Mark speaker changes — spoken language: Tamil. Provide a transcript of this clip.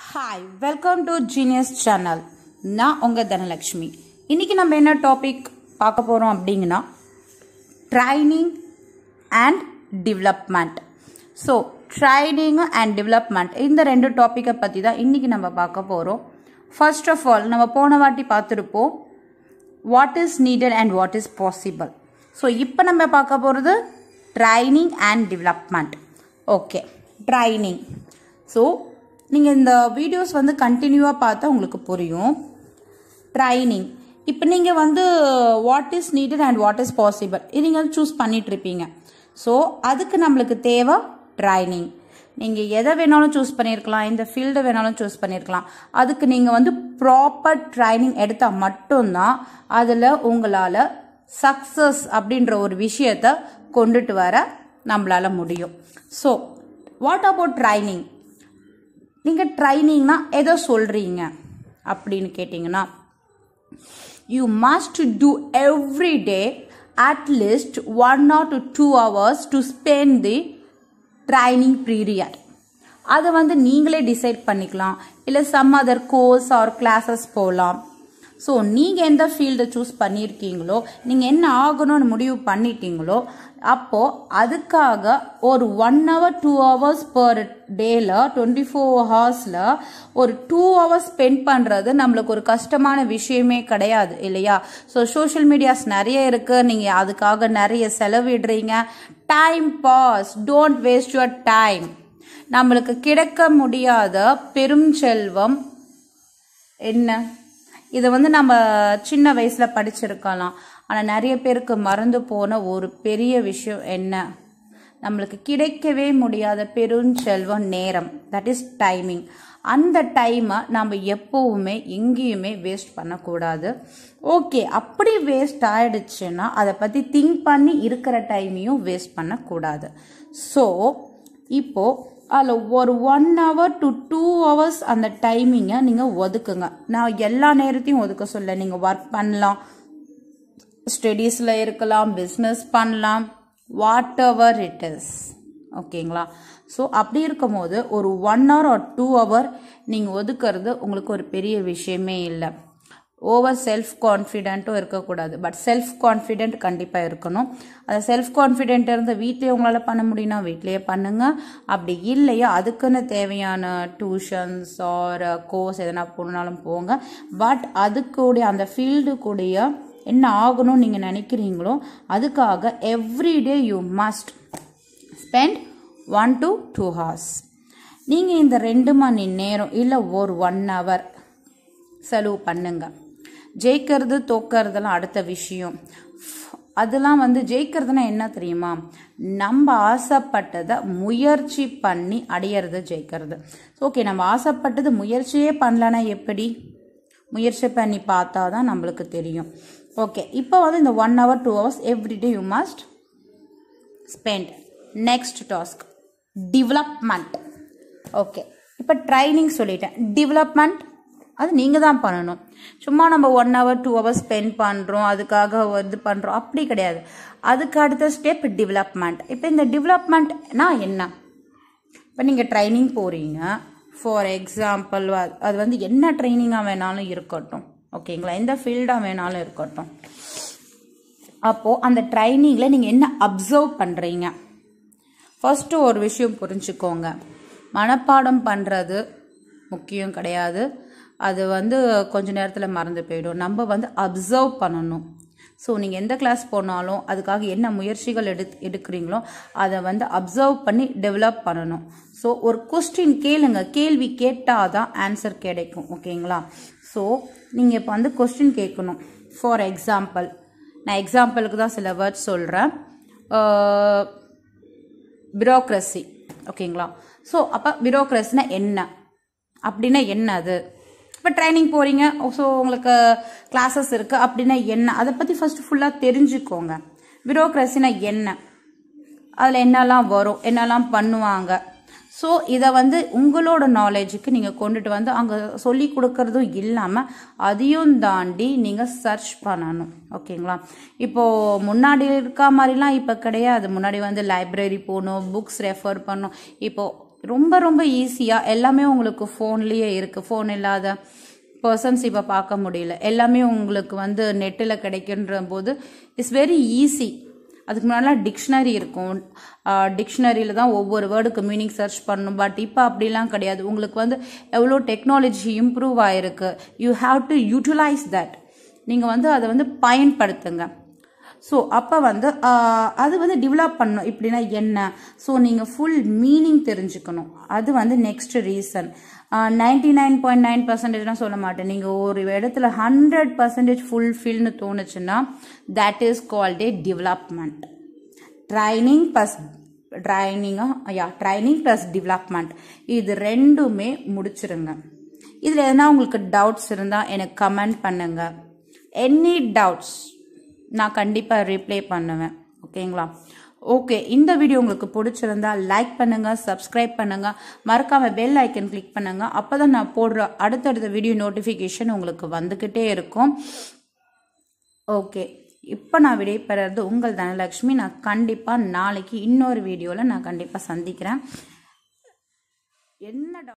Speaker 1: hi welcome to genius channel நான் உங்கள் தனலக்ஷ்மி இன்னைக்கு நம்ம என்ன டாபிக் பார்க்க போகிறோம் அப்படிங்கன்னா training and development so training and development இந்த ரெண்டு டாப்பிக்கை பற்றி தான் இன்றைக்கி நம்ம பார்க்க போகிறோம் ஃபர்ஸ்ட் ஆஃப் ஆல் நம்ம போன வாட்டி பார்த்துருப்போம் what is needed and what is possible so இப்போ நம்ம பார்க்க போகிறது training and development okay training so நீங்கள் இந்த வீடியோஸ் வந்து கண்டினியூவாக பார்த்தா உங்களுக்கு புரியும் ட்ரைனிங் இப்போ நீங்கள் வந்து what is needed and what is possible இது நீங்கள் சூஸ் பண்ணிட்டு இருப்பீங்க ஸோ அதுக்கு நம்மளுக்கு தேவை ட்ரைனிங் நீங்கள் எதை வேணாலும் சூஸ் பண்ணியிருக்கலாம் இந்த ஃபீல்டை வேணாலும் சூஸ் பண்ணியிருக்கலாம் அதுக்கு நீங்கள் வந்து ப்ராப்பர் ட்ரைனிங் எடுத்தால் மட்டும்தான் அதில் உங்களால் சக்ஸஸ் அப்படின்ற ஒரு விஷயத்த கொண்டுட்டு வர நம்மளால் முடியும் ஸோ வாட் அபவுட் ட்ரைனிங் நீங்கள் ட்ரைனிங்னா எதோ சொல்கிறீங்க அப்படின்னு கேட்டிங்கன்னா you must do every day at least one or two two hours to spend the training period அதை வந்து நீங்களே டிசைட் பண்ணிக்கலாம் இல்லை some other course or classes போகலாம் ஸோ நீங்கள் எந்த ஃபீல்டை சூஸ் பண்ணியிருக்கீங்களோ நீங்கள் என்ன ஆகணும்னு முடிவு பண்ணிட்டீங்களோ அப்போது அதுக்காக ஒரு one hour two hours per டேல டுவெண்ட்டி ஃபோர் ஹவர்ஸில் ஒரு டூ ஹவர்ஸ் ஸ்பெண்ட் பண்ணுறது நம்மளுக்கு ஒரு கஷ்டமான விஷயமே கிடையாது இல்லையா ஸோ சோஷியல் மீடியாஸ் நிறைய இருக்குது நீங்கள் அதுக்காக நிறைய செலவிடுறீங்க time pass don't waste your time நம்மளுக்கு கிடைக்க முடியாத பெரும் செல்வம் என்ன இதை வந்து நம்ம சின்ன வயசில் படிச்சிருக்கலாம் ஆனால் நிறைய பேருக்கு மறந்து போன ஒரு பெரிய விஷயம் என்ன நம்மளுக்கு கிடைக்கவே முடியாத பெருஞ்செல்வம் நேரம் தட் இஸ் டைமிங் அந்த டைமை நம்ம எப்போவுமே எங்கேயுமே வேஸ்ட் பண்ணக்கூடாது ஓகே அப்படி வேஸ்ட் ஆயிடுச்சுன்னா அதை பற்றி திங்க் பண்ணி இருக்கிற டைமையும் வேஸ்ட் பண்ணக்கூடாது ஸோ இப்போது அதில் ஒரு one hour to two hours அந்த டைமிங்கை நீங்கள் ஒதுக்குங்க நான் எல்லா நேரத்தையும் ஒதுக்க சொல்ல நீங்கள் ஒர்க் பண்ணலாம் ஸ்டடீஸில் இருக்கலாம் பிஸ்னஸ் பண்ணலாம் வாட் எவர் இட் இஸ் ஓகேங்களா ஸோ அப்படி இருக்கும் போது ஒரு one hour or two hour நீங்கள் ஒதுக்கிறது உங்களுக்கு ஒரு பெரிய விஷயமே இல்லை ஓவர் செல்ஃப் கான்ஃபிடென்ட்டும் இருக்கக்கூடாது பட் செல்ஃப் கான்ஃபிடென்ட் கண்டிப்பாக இருக்கணும் அதை செல்ஃப் கான்ஃபிடென்ட் இருந்து வீட்லேயே உங்களால் பண்ண முடியும்னா வீட்லேயே பண்ணுங்க அப்படி இல்லையா அதுக்குன்னு தேவையான டியூஷன்ஸ் ஆர் கோர்ஸ் எதனா போனாலும் போங்க பட் அதுக்கூடிய அந்த ஃபீல்டு கூடிய என்ன ஆகணும்னு நீங்கள் நினைக்கிறீங்களோ அதுக்காக everyday you must spend one to two hours நீங்கள் இந்த ரெண்டு மணி நேரம் இல்லை ஒரு ஒன் ஹவர் செலவு பண்ணுங்க ஜெயிக்கிறது தோக்கிறதுலாம் அடுத்த விஷயம் அதெல்லாம் வந்து ஜெயிக்கிறதுனா என்ன தெரியுமா நம்ம ஆசைப்பட்டதை முயற்சி பண்ணி அடையிறது ஜெயிக்கிறது ஓகே நம்ம ஆசைப்பட்டது முயற்சியே பண்ணலன்னா எப்படி முயற்சி பண்ணி பார்த்தா தான் நம்மளுக்கு தெரியும் ஓகே இப்போ வந்து இந்த one hour two hours everyday you must spend next task development okay இப்போ ட்ரைனிங் சொல்லிட்டேன் டெவலப்மெண்ட் அது நீங்கள் தான் பண்ணணும் சும்மா நம்ம one hour two hours spend பண்ணுறோம் அதுக்காக இது பண்ணுறோம் அப்படி கிடையாது அதுக்கு அடுத்த ஸ்டெப் டெவலப்மெண்ட் இப்போ இந்த டெவலப்மெண்ட்னா என்ன இப்போ நீங்கள் ட்ரைனிங் போகிறீங்க ஃபார் எக்ஸாம்பிள் அது வந்து என்ன ட்ரைனிங்காக வேணாலும் இருக்கட்டும் ஓகேங்களா எந்த ஃபீல்டாக வேணாலும் இருக்கட்டும் அப்போது அந்த ட்ரைனிங்கில் நீங்கள் என்ன அப்சர்வ் பண்ணுறீங்க ஃபஸ்ட்டு ஒரு விஷயம் புரிஞ்சுக்கோங்க மனப்பாடம் பண்ணுறது முக்கியம் கிடையாது அது வந்து கொஞ்ச நேரத்தில் மறந்து போயிடும் நம்ம வந்து அப்சர்வ் பண்ணணும் ஸோ நீங்கள் எந்த கிளாஸ் போனாலும் அதுக்காக என்ன முயற்சிகள் எடு எடுக்கிறீங்களோ அதை வந்து அப்சர்வ் பண்ணி டெவலப் பண்ணணும் ஸோ ஒரு கொஸ்டின் கேளுங்க கேள்வி கேட்டால் தான் ஆன்சர் கிடைக்கும் ஓகேங்களா ஸோ நீங்கள் இப்போ வந்து கொஸ்டின் கேட்கணும் ஃபார் எக்ஸாம்பிள் நான் எக்ஸாம்பிளுக்கு தான் சில வேர்ட்ஸ் சொல்கிறேன் பியூரோக்ரஸி ஓகேங்களா ஸோ அப்போ பியூரோக்ரஸினா என்ன அப்படின்னா என்ன அது இப்போ ட்ரைனிங் போகிறீங்க ஸோ உங்களுக்கு கிளாஸஸ் இருக்குது அப்படின்னா என்ன அதை பற்றி ஃபஸ்ட்டு ஃபுல்லாக தெரிஞ்சுக்கோங்க பியூரோக்ரஸினா என்ன அதில் என்னெல்லாம் வரும் என்னெல்லாம் பண்ணுவாங்க ஸோ இதை வந்து உங்களோட நாலேஜுக்கு நீங்கள் கொண்டுட்டு வந்து அங்கே சொல்லி கொடுக்கறதும் இல்லாமல் அதையும் தாண்டி நீங்கள் சர்ச் பண்ணணும் ஓகேங்களா இப்போது முன்னாடி இருக்க மாதிரிலாம் இப்போ கிடையாது முன்னாடி வந்து லைப்ரரி போகணும் புக்ஸ் ரெஃபர் பண்ணணும் இப்போது ரொம்ப ரொம்ப ஈஸியாக எல்லாமே உங்களுக்கு ஃபோன்லேயே இருக்குது ஃபோன் இல்லாத பர்சன்ஸ் இப்போ பார்க்க முடியல எல்லாமே உங்களுக்கு வந்து நெட்டில் கிடைக்கின்ற போது இட்ஸ் வெரி ஈஸி அதுக்கு முன்னாடிலாம் டிக்ஷனரி இருக்கும் டிக்ஷனரியில் தான் ஒவ்வொரு வேர்டுக்கு மீனிங் சர்ச் பண்ணணும் பட் இப்போ அப்படிலாம் கிடையாது உங்களுக்கு வந்து எவ்வளோ டெக்னாலஜி இம்ப்ரூவ் ஆகிருக்கு you have to utilise that நீங்கள் வந்து அதை வந்து பயன்படுத்துங்க ஸோ அப்போ வந்து அது வந்து டெவலப் பண்ணணும் இப்படின்னா என்ன ஸோ நீங்கள் ஃபுல் மீனிங் தெரிஞ்சுக்கணும் அது வந்து next reason ninety nine point nine பர்சன்டேஜ்லாம் சொல்ல மாட்டேன் நீங்கள் ஒரு இடத்துல ஹண்ட்ரட் பர்சன்டேஜ் ஃபுல்ஃபில்னு தோணுச்சுன்னா that is called a development training plus ட்ரைனிங்காக யா ட்ரைனிங் ப்ளஸ் டெவலப்மெண்ட் இது ரெண்டுமே முடிச்சிருங்க இதில் எதனா உங்களுக்கு டவுட்ஸ் இருந்தால் எனக்கு கமெண்ட் பண்ணுங்கள் எனி டவுட்ஸ் நான் கண்டிப்பாக ரிப்ளை பண்ணுவேன் ஓகேங்களா ஓகே இந்த வீடியோ உங்களுக்கு பிடிச்சிருந்தா லைக் பண்ணுங்கள் சப்ஸ்கிரைப் பண்ணுங்கள் மறக்காமல் பெல் ஐக்கன் கிளிக் பண்ணுங்கள் அப்போ தான் நான் போடுற அடுத்தடுத்த வீடியோ நோட்டிஃபிகேஷன் உங்களுக்கு வந்துக்கிட்டே இருக்கும் ஓகே இப்போ நான் விடைபெறது உங்கள் தனலக்ஷ்மி நான் கண்டிப்பாக நாளைக்கு இன்னொரு வீடியோவில் நான் கண்டிப்பாக சந்திக்கிறேன் என்ன